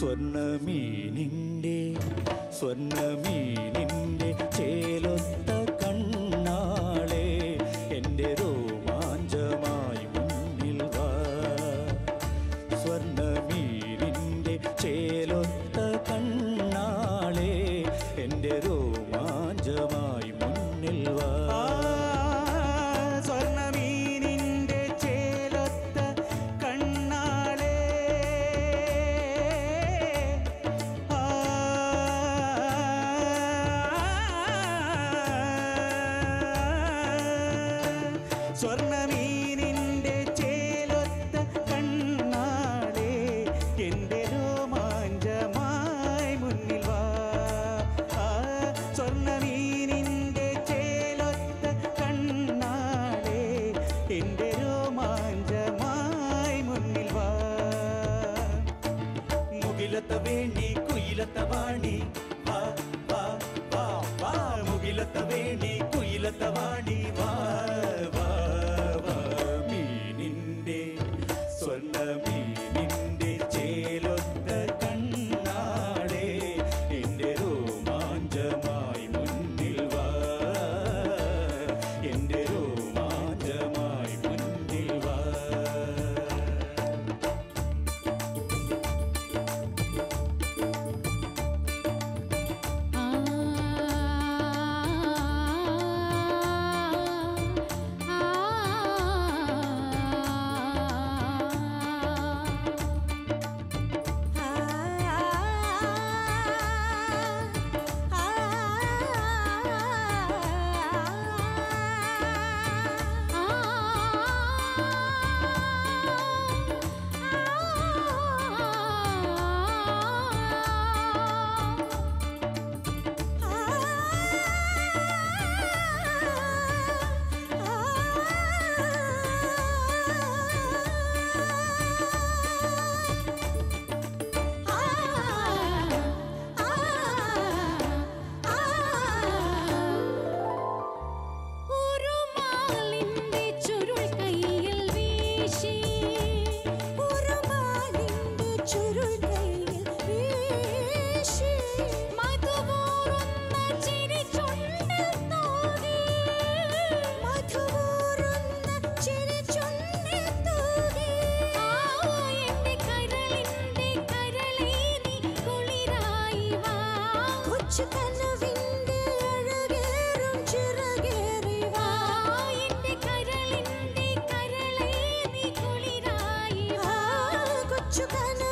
സ്വർണ്ണമീനിൻ്റെ സ്വർണ്ണമീനിൻ്റെ ചേലൊത്ത കണ്ണാളെ എൻ്റെ രോമാഞ്ചമായി മുന്നിൽ വാ സ്വർണ്ണമീനിൻ്റെ ചേലൊത്ത കണ്ണാളെ എൻ്റെ രോമാഞ്ചമായി മുന്നിൽ വാ സ്വർണമീനിന്റെ ചേലൊത്ത കണ്ണാളെ ആ സ്വർണമീനിന്റെ ചേലൊത്ത കണ്ണാളെ എൻ്റെ രോമാഞ്ചമായി മുന്നിൽ വാ ആ സ്വർണമീനിന്റെ ചേലൊത്ത കണ്ണാളെ എൻ്റെ രോമാഞ്ചമായി മുന്നിൽ വാ മുകിലത്ത വേണി കുയിലത്ത വാണി വാ വാ വാ വാ മുകിലത്ത വേണി കുയിലത്ത വാണി വാ വാ വാ മീനിൻ്റെ സ്വർണ്ണ മീനിൻ്റെ ചേലൊത്ത കണ്ണാളെ എൻ്റെ രോമാഞ്ചമായി മുന്നിൽ വാ എൻ്റെ രോമാഞ്ചമായി മുന്നിൽ വാ ഒരു മാലിന്റെ ചുരുൾ കയ്യിൽ വീശി ഒരു മാലിന്റെ ചുരുൾ കയ്യിൽ വീശി മധുപോറുന്ന ചിരി ചുണ്ടിൽ തൂകി മധുപോറുന്ന ചിരി ചുണ്ടിൽ തൂകി ആ എന്റെ കരളിന്റെ കരളേ നീ കുളിരായി വാ കൊച്ചു കനവിന്റെ അഴകേറും ചിറകേറി വാ എന്റെ കരളിന്റെ കരളേ നീ കുളിരായി വാ കൊച്ചു കന